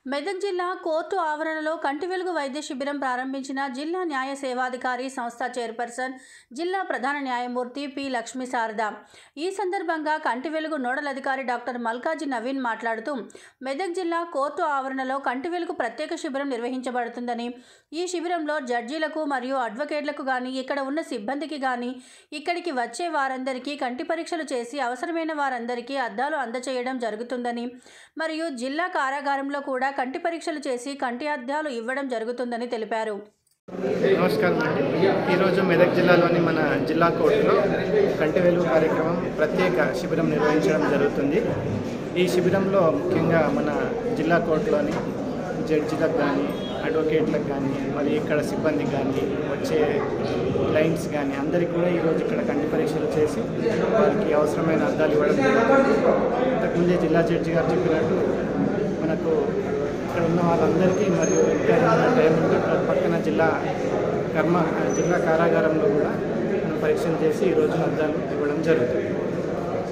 మెదక్ జిల్లా కోర్టు ఆవరణలో కంటి వెలుగు వైద్య శిబిరం ప్రారంభించిన జిల్లా న్యాయ సేవాధికారి సంస్థ చైర్పర్సన్ జిల్లా ప్రధాన న్యాయమూర్తి పి లక్ష్మీ శారద ఈ సందర్భంగా కంటి వెలుగు నోడల్ అధికారి డాక్టర్ మల్కాజీ నవీన్ మాట్లాడుతూ మెదక్ జిల్లా కోర్టు ఆవరణలో కంటి వెలుగు ప్రత్యేక శిబిరం నిర్వహించబడుతుందని ఈ శిబిరంలో జడ్జీలకు మరియు అడ్వకేట్లకు కానీ ఇక్కడ ఉన్న సిబ్బందికి కానీ ఇక్కడికి వచ్చే వారందరికీ కంటి పరీక్షలు చేసి అవసరమైన వారందరికీ అద్దాలు అందచేయడం జరుగుతుందని మరియు జిల్లా కారాగారంలో కూడా కంటి పరీక్షలు చేసి కంటి అద్దాలు ఇవ్వడం జరుగుతుందని తెలిపారు నమస్కారం అండి ఈరోజు మెదక్ జిల్లాలోని మన జిల్లా కోర్టులో కంటి వెలుగు కార్యక్రమం ప్రత్యేక శిబిరం నిర్వహించడం జరుగుతుంది ఈ శిబిరంలో ముఖ్యంగా మన జిల్లా కోర్టులోని జడ్జిలకు కానీ అడ్వకేట్లకు కానీ మరి ఇక్కడ సిబ్బంది కానీ వచ్చే క్లయింట్స్ కానీ అందరికీ కూడా ఈరోజు ఇక్కడ కంటి పరీక్షలు చేసి వారికి అవసరమైన అద్దాలు ఇవ్వడం జరుగుతుంది ఇంతకుముందే జిల్లా జడ్జి గారు చెప్పినట్టు మనకు ఇక్కడ ఉన్న వాళ్ళందరికీ మరియు ఇంకా ఏమైనా టైం ఉంటే పక్కన జిల్లా కర్మ జిల్లా కారాగారంలో కూడా మనం పరీక్షలు చేసి ఈ రోజు అద్దాలు ఇవ్వడం జరుగుతుంది